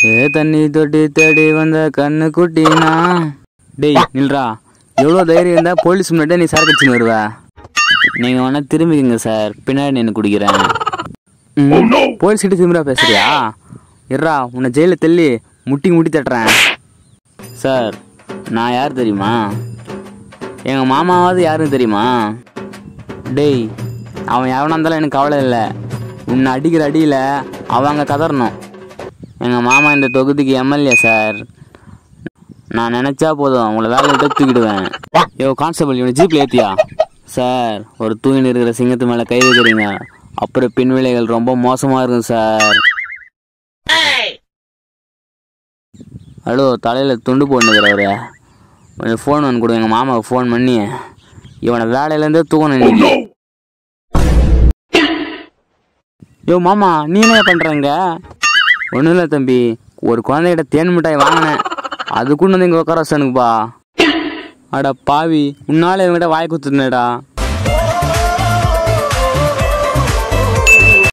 ஏ தண்ணி தொட்டி தேடி வந்த கண்ணு குட்டினா டேய் நில்றா எவ்வளோ தைரியம் இருந்தா போலீஸ் முன்னாடி நீ சரக்கு அடிச்சுன்னு வருவ நீங்க வேணா திரும்பிக்கங்க சார் பின்னாடி நின்று குடிக்கிறேன் ம், போலீஸ் கிட்ட திமிரா பேசுறியா இருடா உன்னை ஜெயிலில் தள்ளி முட்டி முட்டி தட்டுறேன் சார் நான் யார் தெரியுமா எங்கள் மாமாவாவது யாருன்னு தெரியுமா டேய் அவன் எவனா இருந்தாலும் எனக்கு கவலை இல்லை உன்னை அடிக்கிற அடியில் அவங்க கதறணும் எங்கள் மாமா இந்த தொகுதிக்கு எம்எல்ஏ சார் நான் நினச்சா போதும் உங்களை வேலையை விட்டு தூக்கிடுவேன் யோ கான்ஸ்டபிள் இவனை ஜீப்பில் ஏற்றியா சார் ஒரு தூங்கின்னு இருக்கிற சிங்கத்து மேலே கை வைக்கிறீங்க அப்புறம் பின்விளைகள் ரொம்ப மோசமாக இருக்கும் சார் ஹலோ தலையில் துண்டு போட்டுக்கிறவரு கொஞ்சம் ஃபோன் ஒன்று கொடுங்க எங்கள் மாமாவுக்கு ஃபோன் பண்ணி இவனை வேலையிலேருந்தே தூக்கணும் இன்னைக்கு யோ மாமா நீ என்ன பண்ணுறங்க ஒன்றும் இல்லை தம்பி ஒரு குழந்தைகிட்ட தேன் மிட்டாய் வாங்கினேன் அது கொண்டு வந்து இங்கே உட்கார வச்சானுங்கப்பா அட பாவி உன்னால இவங்கிட்ட வாய் குத்துனேடா